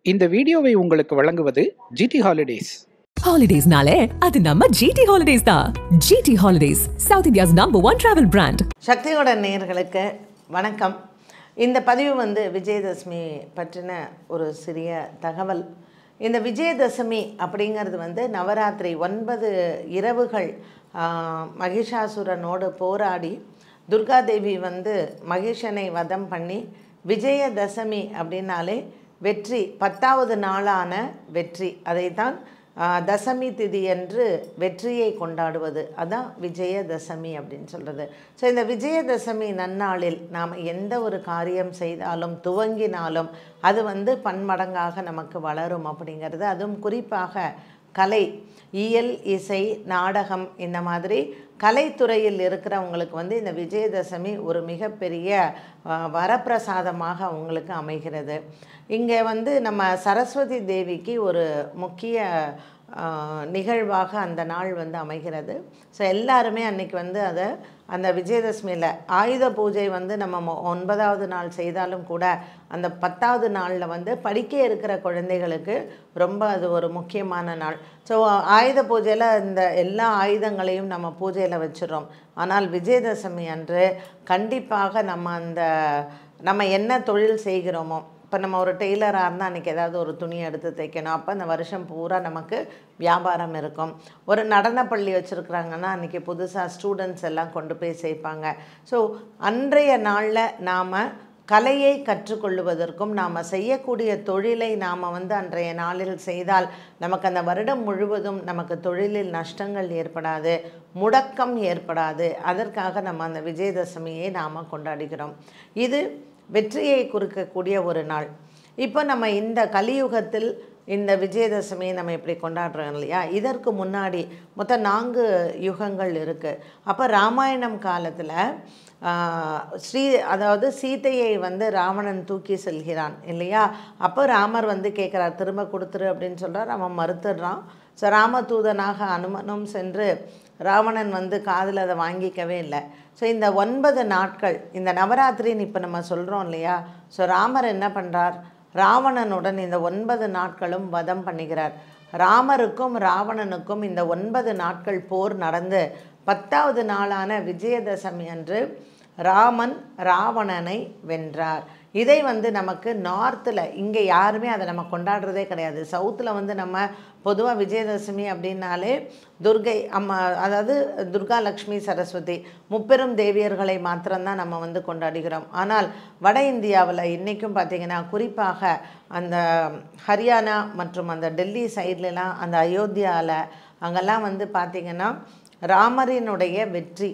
இந்த வீடியோவை உங்களுக்கு வழங்குவது ஜிடி ஹாலிடேஸ் ஹாலிடேஸ்னாலே அது நம்ம ஜிடி ஹாலிடேஸ் தான் GT holidays south India's number one travel brand சக்தியோட நேயர்களுக்கு வணக்கம் இந்த பதிவு வந்து விஜயதசமி பற்றின ஒரு சிறிய தகவல் இந்த விஜயதசமி அப்படிங்கிறது வந்து நவராத்திரி ஒன்பது இரவுகள் ஆஹ், மகிஷாசுரனோடு போராடி துர்காதேவி வந்து மகிஷனை வதம் பண்ணி விஜயதசமி அப்படின்னாலே வெற்றி பத்தாவது நாளான வெற்றி அதைத்தான் ஆஹ், தசமி திதி என்று வெற்றியை கொண்டாடுவது அதான் விஜயதசமி அப்படின்னு சொல்கிறது ஸோ இந்த விஜயதசமி நன்னாளில் நாம் எந்த ஒரு காரியம் செய்தாலும் துவங்கினாலும் அது வந்து பன்மடங்காக நமக்கு வளரும் அப்படிங்கிறது அதுவும் குறிப்பாக கலை இயல் இசை நாடகம் இந்த மாதிரி கலைத்துறையில் இருக்கிறவங்களுக்கு வந்து இந்த விஜயதசமி ஒரு மிகப்பெரிய அஹ், வரப்பிரசாதமாக அவங்களுக்கு அமைகிறது இங்கே வந்து நம்ம சரஸ்வதி தேவிக்கு ஒரு முக்கிய அஹ், நிகழ்வாக அந்த நாள் வந்து அமைகிறது ஸோ எல்லாருமே அன்னைக்கு வந்து அதை அந்த விஜயதசமியில் ஆயுத பூஜை வந்து நம்ம மொ- ஒன்பதாவது நாள் செய்தாலும் கூட அந்த பத்தாவது நாளில் வந்து படிக்க இருக்கிற குழந்தைகளுக்கு ரொம்ப அது ஒரு முக்கியமான நாள் ஸோ ஆயுத பூஜையில் இந்த எல்லா ஆயுதங்களையும் நம்ம பூஜையில் வச்சிடுறோம் ஆனால் விஜயதசமி அன்று கண்டிப்பாக நம்ம அந்த நம்ம என்ன தொழில் செய்கிறோமோ இப்போ நம்ம ஒரு டெய்லராக இருந்தால் அன்றைக்கி ஏதாவது ஒரு துணி எடுத்து தைக்கணும் அப்போ அந்த வருஷம் பூரா நமக்கு வியாபாரம் இருக்கும் ஒரு நடனப்பள்ளி வச்சுருக்குறாங்கன்னா அன்றைக்கி புதுசாக ஸ்டூடெண்ட்ஸ் எல்லாம் கொண்டு போய் சேர்ப்பாங்க ஸோ அன்றைய நாளில் நாம் கலையை கற்றுக்கொள்வதற்கும் நாம் செய்யக்கூடிய தொழிலை நாம் வந்து அன்றைய நாளில் செய்தால் நமக்கு அந்த வருடம் முழுவதும் நமக்கு தொழிலில் நஷ்டங்கள் ஏற்படாது முடக்கம் ஏற்படாது அதற்காக நம்ம அந்த விஜயதசமியை நாம் கொண்டாடுகிறோம் இது வெற்றியை குறிக்கக்கூடிய ஒரு நாள் இப்போ நம்ம இந்த கலியுகத்தில் இந்த விஜயதசமியை நம்ம இப்படி கொண்டாடுறோம் இல்லையா இதற்கு முன்னாடி மொத்தம் நான்கு யுகங்கள் இருக்குது அப்போ ராமாயணம் காலத்தில் ஸ்ரீ அதாவது சீதையை வந்து ராவணன் தூக்கி செல்கிறான் இல்லையா அப்போ ராமர் வந்து கேட்குறார் திரும்ப கொடுத்துரு அப்படின்னு சொல்கிறார் அவன் மறுத்துடுறான் ஸோ ராமதூதனாக அனுமனும் சென்று ராவணன் வந்து காதில் அதை வாங்கிக்கவே இல்லை ஸோ இந்த ஒன்பது நாட்கள் இந்த நவராத்திரின்னு இப்போ நம்ம சொல்கிறோம் இல்லையா ஸோ ராமர் என்ன பண்ணுறார் ராவணனுடன் இந்த ஒன்பது நாட்களும் வதம் பண்ணுகிறார் ராமருக்கும் ராவணனுக்கும் இந்த ஒன்பது நாட்கள் போர் நடந்து பத்தாவது நாளான விஜயதசமி அன்று ராமன் ராவணனை வென்றார் இதை வந்து நமக்கு நார்த்தில் இங்கே யாருமே அதை நம்ம கொண்டாடுறதே கிடையாது சவுத்தில் வந்து நம்ம பொதுவாக விஜயதசமி அப்படின்னாலே துர்கை அம்மா அதாவது துர்கா லக்ஷ்மி சரஸ்வதி முப்பெரும் தேவியர்களை மாத்திரம்தான் நம்ம வந்து கொண்டாடுகிறோம் ஆனால் வட இந்தியாவில் இன்றைக்கும் பார்த்திங்கன்னா குறிப்பாக அந்த ஹரியானா மற்றும் அந்த டெல்லி சைட்லலாம் அந்த அயோத்தியாவில் அங்கெல்லாம் வந்து பார்த்திங்கன்னா ராமரினுடைய வெற்றி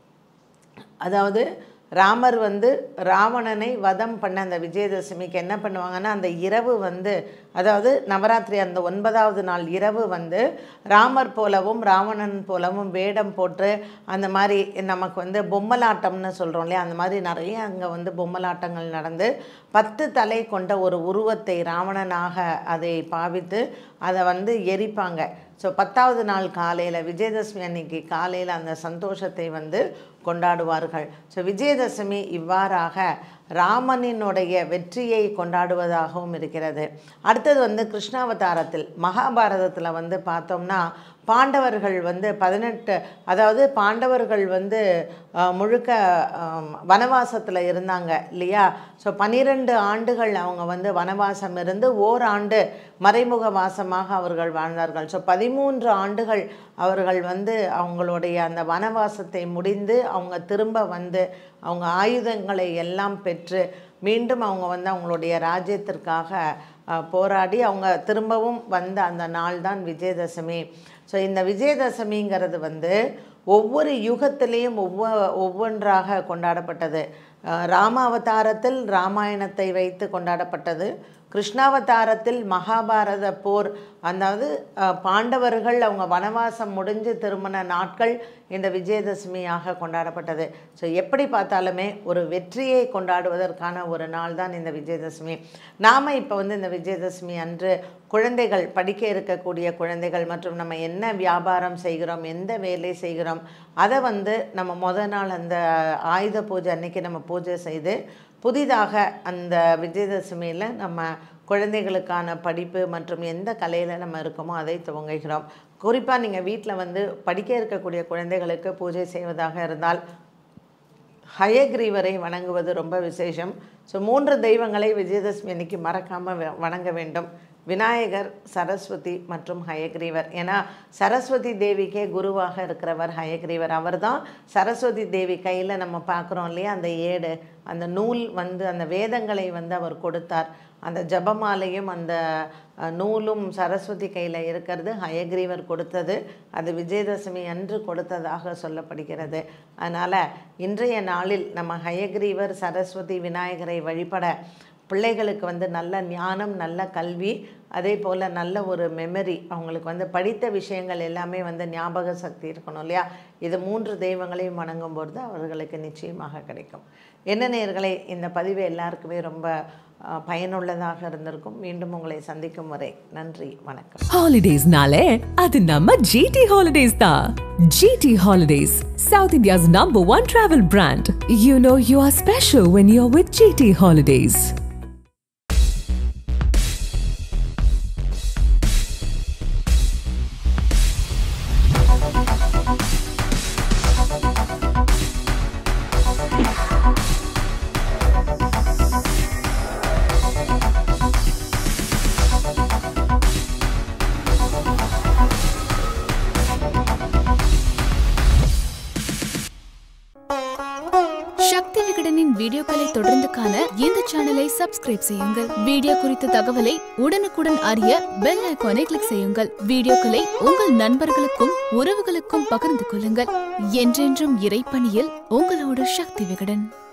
அதாவது ராமர் வந்து ராவணனை வதம் பண்ண அந்த விஜயதசமிக்கு என்ன பண்ணுவாங்கன்னா அந்த இரவு வந்து அதாவது நவராத்திரி அந்த ஒன்பதாவது நாள் இரவு வந்து ராமர் போலவும் ராவணன் போலவும் வேடம் போட்டு அந்த மாதிரி நமக்கு வந்து பொம்மலாட்டம்னு சொல்கிறோம் இல்லையா அந்த மாதிரி நிறைய அங்கே வந்து பொம்மலாட்டங்கள் நடந்து பத்து தலை கொண்ட ஒரு உருவத்தை ராவணனாக அதை பாவித்து அதை வந்து எரிப்பாங்க ஸோ பத்தாவது நாள் காலையில் விஜயதசமி அன்னைக்கு காலையில் அந்த சந்தோஷத்தை வந்து கொண்டாடுவார்கள் ஸோ விஜயதசமி இவ்வாறாக ராமனினுடைய வெற்றியை கொண்டாடுவதாகவும் இருக்கிறது அடுத்தது வந்து கிருஷ்ணாவதாரத்தில் மகாபாரதத்தில் வந்து பார்த்தோம்னா பாண்டவர்கள் வந்து பதினெட்டு அதாவது பாண்டவர்கள் வந்து அஹ், முழுக்க வனவாசத்தில் இருந்தாங்க இல்லையா ஸோ பன்னிரெண்டு ஆண்டுகள் அவங்க வந்து வனவாசம் இருந்து ஓராண்டு மறைமுக வாசமாக அவர்கள் வாழ்ந்தார்கள் ஸோ பதிமூன்று ஆண்டுகள் அவர்கள் வந்து அவங்களுடைய அந்த வனவாசத்தை முடிந்து அவங்க திரும்ப வந்து அவங்க ஆயுதங்களை எல்லாம் பெற்று மீண்டும் அவங்க வந்து அவங்களுடைய ராஜ்யத்திற்காக அஹ், போராடி அவங்க திரும்பவும் வந்த அந்த நாள் தான் விஜயதசமி ஸோ இந்த விஜயதசமிங்கிறது வந்து ஒவ்வொரு யுகத்திலையும் ஒவ்வொ ஒவ்வொன்றாக கொண்டாடப்பட்டது அஹ், ராம அவதாரத்தில் ராமாயணத்தை வைத்து கொண்டாடப்பட்டது கிருஷ்ணாவதாரத்தில் மகாபாரத போர் அதாவது அஹ், பாண்டவர்கள் அவங்க வனவாசம் முடிஞ்சு திரும்பின நாட்கள் இந்த விஜயதசமியாக கொண்டாடப்பட்டது ஸோ எப்படி பார்த்தாலுமே ஒரு வெற்றியை கொண்டாடுவதற்கான ஒரு நாள் தான் இந்த விஜயதசமி நாம் இப்போ வந்து இந்த விஜயதசமி அன்று குழந்தைகள் படிக்க இருக்கக்கூடிய குழந்தைகள் மற்றும் நம்ம என்ன வியாபாரம் செய்கிறோம் எந்த வேலை செய்கிறோம் அதை வந்து நம்ம முத நாள் அந்த ஆயுத பூஜை அன்னைக்கு நம்ம பூஜை செய்து புதிதாக அந்த விஜயதசமியில் நம்ம குழந்தைகளுக்கான படிப்பு மற்றும் எந்த கலையில் நம்ம இருக்கோமோ அதை துவங்குகிறோம் குறிப்பாக நீங்கள் வீட்டில் வந்து படிக்க இருக்கக்கூடிய குழந்தைகளுக்கு பூஜை செய்வதாக இருந்தால் ஹயக்ரீவரை வணங்குவது ரொம்ப விசேஷம் ஸோ மூன்று தெய்வங்களை விஜயதசமி அன்னைக்கு மறக்காமல் வணங்க வேண்டும் விநாயகர் சரஸ்வதி மற்றும் ஹயக்ரீவர் ஏன்னா சரஸ்வதி தேவிக்கே குருவாக இருக்கிறவர் ஹயக்ரீவர் அவர் தான் சரஸ்வதி தேவி கையில் நம்ம பார்க்குறோம் இல்லையா அந்த ஏடு அந்த நூல் வந்து அந்த வேதங்களை வந்து அவர் கொடுத்தார் அந்த ஜபமாலையும் அந்த அஹ், நூலும் சரஸ்வதி கையில் இருக்கிறது ஹயக்ரீவர் கொடுத்தது அது விஜயதசமி அன்று கொடுத்ததாக சொல்லப்படுகிறது அதனால் இன்றைய நாளில் நம்ம ஹயக்ரீவர் சரஸ்வதி விநாயகரை வழிபட பிள்ளைகளுக்கு வந்து நல்ல ஞானம் நல்ல கல்வி அதே போல் நல்ல ஒரு மெமரி அவங்களுக்கு வந்து படித்த விஷயங்கள் எல்லாமே வந்து ஞாபக சக்தி இருக்கணும் இல்லையா இது மூன்று தெய்வங்களையும் வணங்கும் பொழுது அவர்களுக்கு நிச்சயமாக கிடைக்கும் என்ன நேயர்களே இந்த பதிவு எல்லாருக்குமே ரொம்ப அஹ், பயனுள்ளதாக இருந்திருக்கும் மீண்டும் உங்களை சந்திக்கும் வரை நன்றி வணக்கம் ஹாலிடேஸ்னாலே அது நம்ம ஜிடி ஹாலிடேஸ் தான் GT holidays south India's number one travel brand you know you are special when you are with GT holidays Sakthi விகடனின் வீடியோக்களை தொடர்ந்து காண இந்த சேனலை சப்ஸ்கிரைப் செய்யுங்கள் வீடியோ குறித்த தகவலை உடனுக்குடன் அறிய பெல் ஐகானை கிளிக் செய்யுங்கள் வீடியோக்களை உங்கள் நண்பர்களுக்கும் உறவுகளுக்கும் பகிர்ந்து கொள்ளுங்கள் என்றென்றும் இறைப்பணியில் உங்களோட சக்தி விகடன்